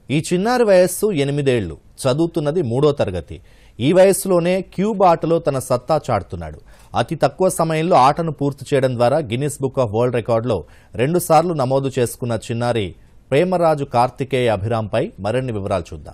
ఈ చిన్నారి వయస్సు ఎనిమిదేళ్లు చదువుతున్నది మూడో తరగతి ఈ వయస్సులోనే క్యూబ్ ఆటలో తన సత్తా చాటుతున్నాడు అతి తక్కువ సమయంలో ఆటను పూర్తి చేయడం ద్వారా గిన్నిస్ బుక్ ఆఫ్ వరల్డ్ రికార్డులో రెండుసార్లు నమోదు చేసుకున్న చిన్నారి ప్రేమరాజు కార్తికేయ అభిరాంపై మరిన్ని వివరాలు చూద్దాం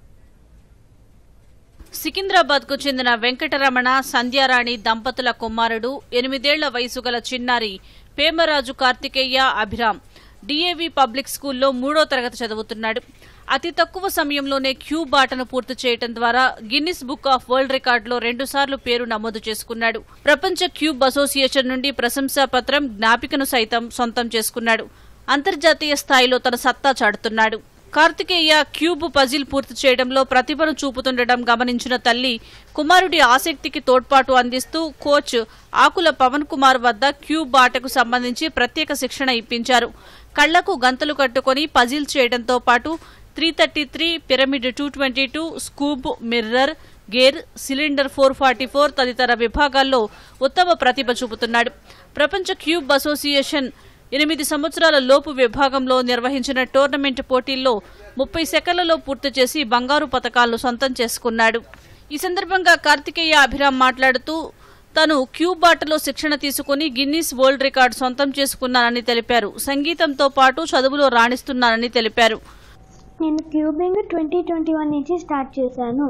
సికింద్రాబాద్ కు చెందిన వెంకటరమణ సంధ్యారాణి దంపతుల కుమారుడు ఎనిమిదేళ్ల వయసు గల చిన్నారి పేమరాజు కార్తికేయ అభిరామ్ డిఏవి పబ్లిక్ స్కూల్లో మూడో తరగతి చదువుతున్నాడు అతి తక్కువ సమయంలోనే క్యూబ్ ఆటను పూర్తి చేయడం ద్వారా గిన్నిస్ బుక్ ఆఫ్ వరల్డ్ రికార్డులో రెండుసార్లు పేరు నమోదు చేసుకున్నాడు ప్రపంచ క్యూబ్ అసోసియేషన్ నుండి ప్రశంసా పత్రం జ్ఞాపికను సైతం సొంతం చేసుకున్నాడు అంతర్జాతీయ స్థాయిలో తన సత్తా చాటుతున్నాడు కార్తికేయ క్యూబ్ పజిల్ పూర్తి చేయడంలో ప్రతిభను చూపుతుండటం గమనించిన తల్లి కుమారుడి ఆసక్తికి తోడ్పాటు అందిస్తూ కోచ్ ఆకుల పవన్ కుమార్ వద్ద క్యూబ్ ఆటకు సంబంధించి ప్రత్యేక శిక్షణ ఇప్పించారు కళ్లకు గంతలు కట్టుకొని పజిల్ చేయడంతో పాటు three thirty three pyramid two twenty two skewb mirror gear cylinder four forty four తదితర విభాగాల్లో ఉత్తమ ప్రతిభ చూపుతున్నాడు ప్రపంచ క్యూబ్ అసోసియేషన్ ఎనిమిది సంవత్సరాల లోపు విభాగంలో నిర్వహించిన టోర్నమెంట్ పోటీల్లో ముప్పై సెకండ్లలో పూర్తి చేసి బంగారు పతకాలను సొంతం చేసుకున్నాడు ఈ సందర్భంగా కార్తికేయ అభిరామ్ మాట్లాడుతూ తాను క్యూబ్ ఆటలో శిక్షణ తీసుకుని గిన్నీస్ వరల్డ్ రికార్డు సొంతం చేసుకున్నానని తెలిపారు సంగీతంతో పాటు చదువులో రాణిస్తున్నానని తెలిపారు నేను క్యూబింగ్ ట్వంటీ ట్వంటీ వన్ నుంచి స్టార్ట్ చేశాను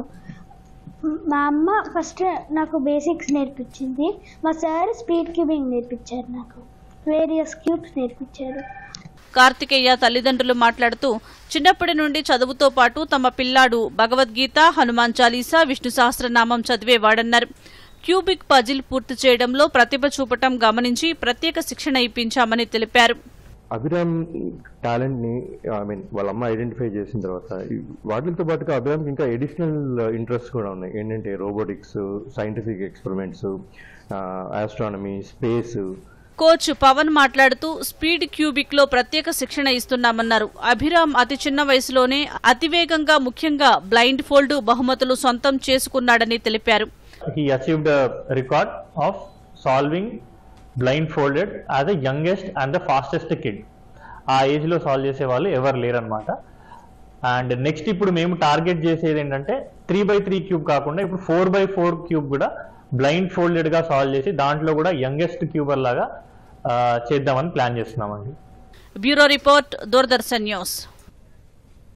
మా అమ్మ ఫస్ట్ నాకు బేసిక్స్ నేర్పించింది మా సార్ స్పీడ్ క్యూబింగ్ నేర్పించారు నాకు వేరియస్ క్యూబ్స్ నేర్పించారు కార్తికేయ తల్లిదండ్రులు మాట్లాడుతూ చిన్నప్పటి నుండి చదువుతో పాటు తమ పిల్లాడు భగవద్గీత హనుమాన్ చాలీసా విష్ణు సహస్రనామం చదివేవాడన్నారు క్యూబిక్ పజిల్ పూర్తి చేయడంలో ప్రతిభ చూపటం గమనించి ప్రత్యేక శిక్షణ ఇప్పించామని తెలిపారు అభిరామ్ టాలెంట్ ని ఐ మీన్ వాళ్ళ అమ్మ ఐడెంటిఫై చేసిన తర్వాత ఈ వాటితో పాటుగా అభిరామ్కి ఇంకా ఎడిషనల్ ఇంట్రెస్ట్ కూడా ఉన్నాయి ఏంటంటే robotics scientific experiments astronomy space coach Pavan మాట్లాడుతూ స్పీడ్ క్యూబిక్ లో ప్రత్యేక శిక్షణ ఇస్తున్నామన్నారు అభిరామ్ అతి చిన్న వయసులోనే అతివేగంగా ముఖ్యంగా బ్లైండ్ ఫోల్డ్ బహుమతులు సొంతం చేసుకున్నాడని తెలిపారు he achieved a record of solving blindfolded as the youngest and the fastest kid ఆ ఏజ్లో సాల్వ్ చేసే వాళ్ళు ఎవరు లేరనమాట అండ్ నెక్స్ట్ ఇప్పుడు మేము టార్గెట్ చేసేది ఏంటంటే త్రీ బై త్రీ క్యూబ్ కాకుండా ఇప్పుడు ఫోర్ బై ఫోర్ క్యూబ్ కూడా బ్లైండ్ ఫోల్డెడ్గా సాల్వ్ చేసి దాంట్లో కూడా యంగెస్ట్ క్యూబర్ లాగా ఆ, చేద్దామని ప్లాన్ చేస్తున్నామండి బ్యూరో రిపోర్ట్ దూరదర్శన్ న్యూస్